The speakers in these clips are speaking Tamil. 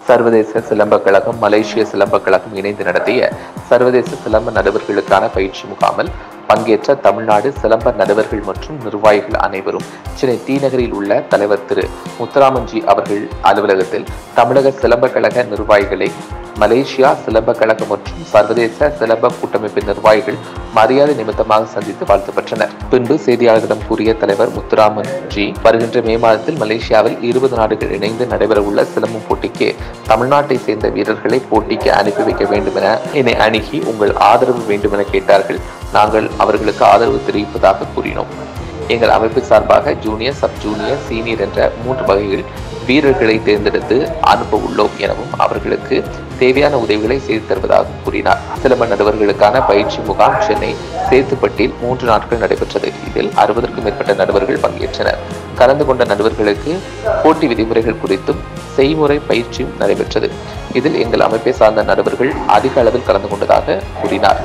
சர்வதேச சிலம்ப கழகம் மலேசிய சிலம்ப கழகம் இணைந்து நடத்திய சர்வதேச சிலம்ப நடுவர்களுக்கான பயிற்சி முகாமில் பங்கேற்ற தமிழ்நாடு சிலம்ப நடுவர்கள் மற்றும் நிர்வாகிகள் அனைவரும் சென்னை டி நகரில் உள்ள தலைவர் திரு முத்துராமன்ஜி அவர்கள் அலுவலகத்தில் தமிழக சிலம்ப கழக நிர்வாகிகளை மலேசியா சிலம்ப கழகம் மற்றும் சர்வதேச சிலம்ப கூட்டமைப்பின் நிர்வாகிகள் மரியாதை நிமித்தமாக சந்தித்து வாழ்த்து பெற்றனர் பின்பு செய்தியாளர்களிடம் கூறிய தலைவர் முத்துராமன் ஜி வருகின்ற மே மாதத்தில் மலேசியாவில் இருபது நாடுகள் இணைந்து நடைபெறவுள்ள சிலம்பம் போட்டிக்கு தமிழ்நாட்டை சேர்ந்த வீரர்களை போட்டிக்கு அனுப்பி வைக்க வேண்டும் என என்னை அணுகி உங்கள் ஆதரவு வேண்டும் என கேட்டார்கள் நாங்கள் அவர்களுக்கு ஆதரவு தெரிவிப்பதாக கூறினோம் எங்கள் அமைப்பு சார்பாக ஜூனியர் சப் ஜூனியர் சீனியர் என்ற மூன்று வகைகள் வீரர்களை தேர்ந்தெடுத்து அனுப்ப உள்ளோம் எனவும் அவர்களுக்கு தேவையான உதவிகளை செய்து தருவதாக கூறினார் சிலம்ப நடுவர்களுக்கான பயிற்சி முகாம் சென்னை சேத்துப்பட்டில் மூன்று நாட்கள் நடைபெற்றது இதில் அறுபதற்கும் மேற்பட்ட நடுவர்கள் பங்கேற்றனர் கலந்து கொண்ட நடுவர்களுக்கு போட்டி விதிமுறைகள் குறித்தும் செய்முறை பயிற்சியும் நடைபெற்றது இதில் எங்கள் அமைப்பை சார்ந்த நடுவர்கள் அதிக அளவில் கலந்து கொண்டதாக கூறினார்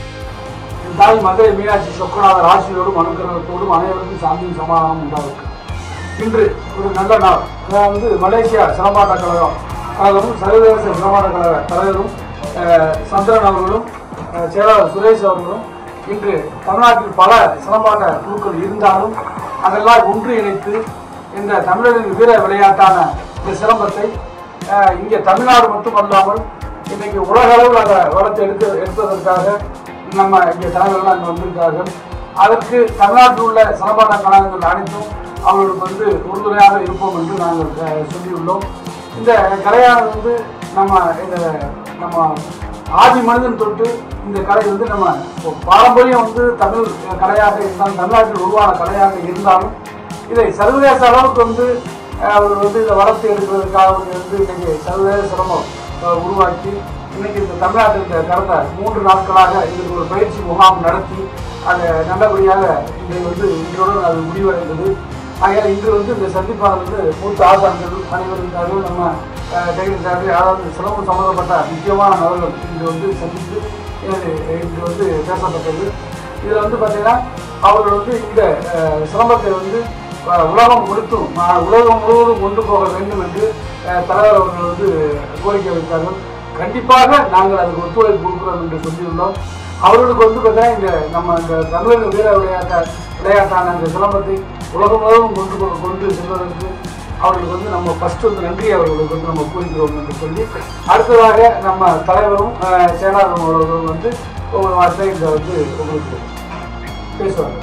என் தாய் மதுரை மீனாட்சி சொக்கநாதர் ஆசியோடும் அனுக்கிரகத்தோடும் அனைவருக்கும் சாந்தியும் சமாதானம் உண்டாருக்கு இன்று ஒரு நல்ல நாள் அதாவது மலேசியா சிலம்பாட்ட கழகம் கழகமும் சர்வதேச சிலம்பாட்ட கழக தலைவரும் அஹ், சந்திரன் அவர்களும் அஹ், செயலாளர் சுரேஷ் அவர்களும் இன்று தமிழ்நாட்டில் பல சிலம்பாட்ட குழுக்கள் இருந்தாலும் அதெல்லாம் ஒன்று இணைத்து இந்த தமிழரின் வீர விளையாட்டான இந்த சிலம்பத்தை அஹ், இங்கே தமிழ்நாடு மட்டுமல்லாமல் இன்னைக்கு உலக அளவில் அதை வளர்த்து எடுத்து எடுப்பதற்காக நம்ம இங்கே தலைவர்கள் அங்கே வந்திருக்கார்கள் அதற்கு தமிழ்நாட்டில் உள்ள சிலம்பாட்ட கழகங்கள் அனைத்தும் அவர்களுக்கு வந்து உறுதுணையாக இருப்போம் என்று நாங்கள் அஹ், சொல்லியுள்ளோம் இந்த கலையானது வந்து நம்ம இந்த நம்ம ஆதி மனிதன் தொட்டு இந்த கலை வந்து நம்ம இப்போ பாரம்பரியம் வந்து தமிழ் கலையாக இருந்தாலும் தமிழ்நாட்டில் உருவான கலையாக இருந்தாலும் இதை சர்வதேச அளவுக்கு வந்து அஹ், அவர் வந்து இதை வளர்த்து எடுக்கிறதுக்காக வந்து வந்து இன்னைக்கு சர்வதேச சிரமம் அஹ், உருவாக்கி இன்னைக்கு இந்த தமிழ்நாட்டில் இந்த கடந்த மூன்று நாட்களாக இதுக்கு ஒரு பயிற்சி முகாம் நடத்தி அதை நல்லபடியாக இதை வந்து இன்றுடன் அது முடிவடைந்தது ஆகையால் இன்று வந்து இந்த சந்திப்பானது வந்து மூத்த ஆசான்கள் அனைவருக்காகவும் நம்ம டைகர் அதாவது சிலம்பம் சம்மந்தப்பட்ட முக்கியமான நபர்கள் இன்று வந்து சந்தித்து இது இன்று வந்து பேசப்பட்டது இதில் வந்து பார்த்தீங்கன்னா அவர்கள் வந்து இந்த அஹ், சிலம்பத்தை வந்து அஹ், உலகம் முழுத்தும் அஹ், உலகம் முழுவதும் கொண்டு போக வேண்டும் என்று அஹ், தலைவர் அவர்கள் வந்து கோரிக்கை வைத்தார்கள் கண்டிப்பாக நாங்கள் அதுக்கு ஒத்துழைப்பு கொடுக்கிறோம் என்று சொல்லியுள்ளோம் அவர்களுக்கு வந்து பார்த்தீங்கன்னா இந்த நம்ம இந்த தமிழக வீர விளையாட்ட விளையாட்டான இந்த சிலம்பத்தை உலகம் முழுவதும் கொண்டு போ- கொண்டு செல்வதற்கு அவர்களுக்கு வந்து நம்ம ஃபர்ஸ்ட் வந்து நன்றி அவர்களுக்கு வந்து நம்ம கூறுகிறோம் என்று சொல்லி அடுத்ததாக நம்ம தலைவரும் அஹ், செயலாளரும் அவர்களும் வந்து உங்கள் வார்த்தை இந்த வந்து உங்களுக்கு பேசுவாங்க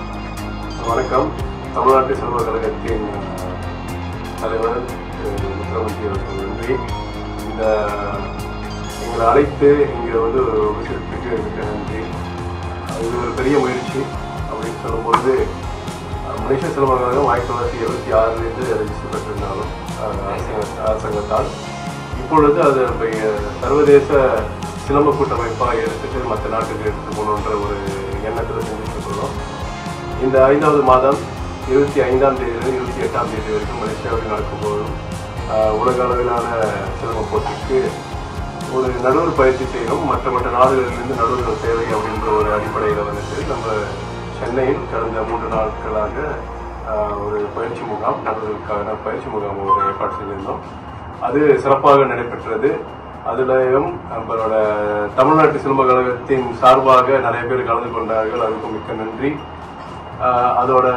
வணக்கம் தமிழ்நாட்டு செல்வ கழகத்தின் அஹ், தலைவர் திரு முத்துராமன்ஜி அவர்கள் நன்றி இந்த எங்களை அழைத்து இங்கே வந்து விசிட்டுக்கு மிக்க நன்றி இது ஒரு பெரிய முயற்சி அப்படின்னு சொல்லும்போது அஹ், மலேசிய செல்வ கழகம் ஆயிரத்தி தொள்ளாயிரத்தி எழுபத்தி ஆறுலேருந்து ரெஜிஸ்டர் பெற்றிருந்தாலும் அஹ், அரசாங்க- அரசாங்கத்தால் இப்பொழுது அது நம்ம சர்வதேச சிலம்ப கூட்டமைப்பாக எடுத்துட்டு மற்ற நாட்டுக்கு எடுத்துட்டு போகணுன்ற ஒரு எண்ணத்தில் செஞ்சுட்டு இருக்கிறோம் இந்த ஐந்தாவது மாதம் இருபத்தி ஐந்தாம் தேதியிலிருந்து இருபத்தி எட்டாம் தேதி வரைக்கும் மலேசியாவில் நடக்கும் போதும் ஆஹ், உலக அளவிலான சிலம்ப போட்டிக்கு ஒரு நடுவர் பயிற்சி செய்யணும் மற்ற மற்ற நாடுகளிலிருந்து நடுவர்கள் தேவை அப்படின்ற ஒரு அடிப்படையில் வந்துட்டு நம்ம சென்னையில் கடந்த மூன்று நாட்களாக ஆஹ், ஒரு பயிற்சி முகாம் நடுவர்களுக்கான பயிற்சி முகாம் ஒரு ஏற்பாடு செய்திருந்தோம் அது சிறப்பாக நடைபெற்றது அதுலயும் நம்மளோட தமிழ்நாட்டு சிலம்ப கழகத்தின் சார்பாக நிறைய பேர் கலந்து கொண்டார்கள் அதுக்கும் மிக்க நன்றி ஆஹ் அதோட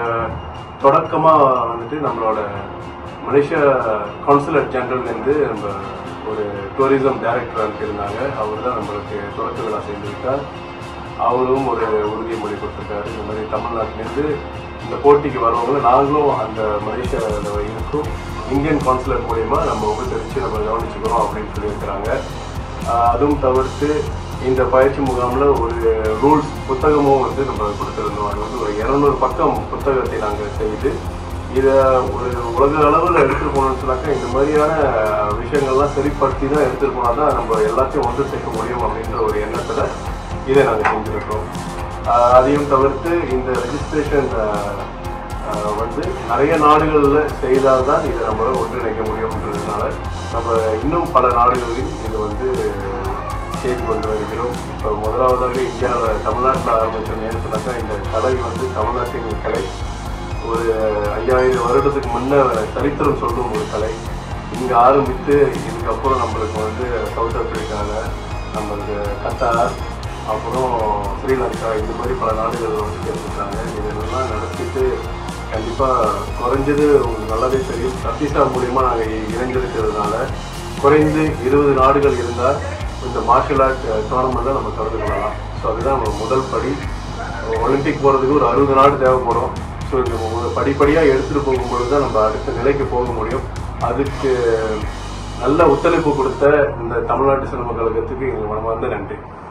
தொடக்கமா வந்துட்டு நம்மளோட மலேசியா கான்சுலேட் ஜெனரல்லேருந்து நம்ம ஒரு டூரிசம் டைரக்டர் அனுப்பியிருந்தாங்க அவர் தான் நம்மளுக்கு தொடக்க விழா செய்திருக்கார் அவரும் ஒரு உறுதிமொழி கொடுத்திருக்காரு இந்த மாதிரி தமிழ்நாட்டிலேருந்து இந்த போட்டிக்கு வரவங்க நாங்களும் அந்த மலேசியாவில் இருக்கும் இந்தியன் கான்சுலேட் மூலயமா நம்ம உபசரித்து நம்ம கவனிச்சுக்கிறோம் அப்படின்னு சொல்லியிருக்கிறாங்க ஆஹ் அதுவும் தவிர்த்து இந்த பயிற்சி முகாமில் ஒரு ரூல்ஸ் புத்தகமும் வந்து நம்ம கொடுத்துருந்தோம் அது வந்து ஒரு இரநூறு பக்கம் புத்தகத்தை நாங்கள் செய்து இதை ஒரு உலக அளவில் எடுத்துகிட்டு போகணும்னு சொன்னாக்கா இந்த மாதிரியான விஷயங்கள்லாம் சரிப்படுத்தி தான் எடுத்துகிட்டு போனால் தான் நம்ம எல்லாத்தையும் ஒன்று சேர்க்க முடியும் அப்படின்ற ஒரு எண்ணத்தில் இதை நாங்கள் செஞ்சுருக்கோம் ஆஹ் அதையும் தவிர்த்து இந்த ரெஜிஸ்ட்ரேஷன் வந்து நிறைய நாடுகளில் செய்தால் தான் இதை நம்ம ஒன்றிணைக்க முடியும்ன்றதுனால நம்ம இன்னும் பல நாடுகளில் இது வந்து செய்து கொண்டு வருகிறோம் இப்போ முதலாவதாக இந்தியாவில் தமிழ்நாட்டில் ஆரம்பிச்சோம் ஏன்னு சொன்னாக்கா இந்த கலை வந்து தமிழ்நாட்டின் கலை ஒரு ஐயாயிரம் வருடத்துக்கு முன்ன சரித்திரம் சொல்லும் ஒரு கலை இங்கே ஆரம்பித்து இதுக்கப்புறம் நம்மளுக்கு வந்து சவுத் ஆப்பிரிக்காவில் நம்மளுக்கு கத்தார் அப்புறம் ஸ்ரீலங்கா இந்த மாதிரி பல நாடுகள் வந்து கேட்டிருக்காங்க இதெல்லாம் நடத்திட்டு கண்டிப்பாக குறைஞ்சது உங்களுக்கு நல்லாவே தெரியும் சத்தீஷா மூலியமாக நாங்கள் இணைஞ்சிருக்கிறதுனால குறைந்து இருபது நாடுகள் இருந்தால் இந்த மார்ஷல் ஆர்ட் டோர்னமெண்ட்டில் நம்ம கலந்து கொள்ளலாம் ஸோ அதுதான் நம்ம முதல் படி ஒலிம்பிக் போகிறதுக்கு ஒரு அறுபது நாடு தேவைப்படும் ஸோ இந்த மு- படிப்படியாக எடுத்துகிட்டு போகும்பொழுது தான் நம்ம அடுத்த நிலைக்கு போக முடியும் அதுக்கு நல்ல ஒத்துழைப்பு கொடுத்த இந்த தமிழ்நாட்டு சினிமா கழகத்துக்கு எங்கள் மனமார்ந்த நன்றி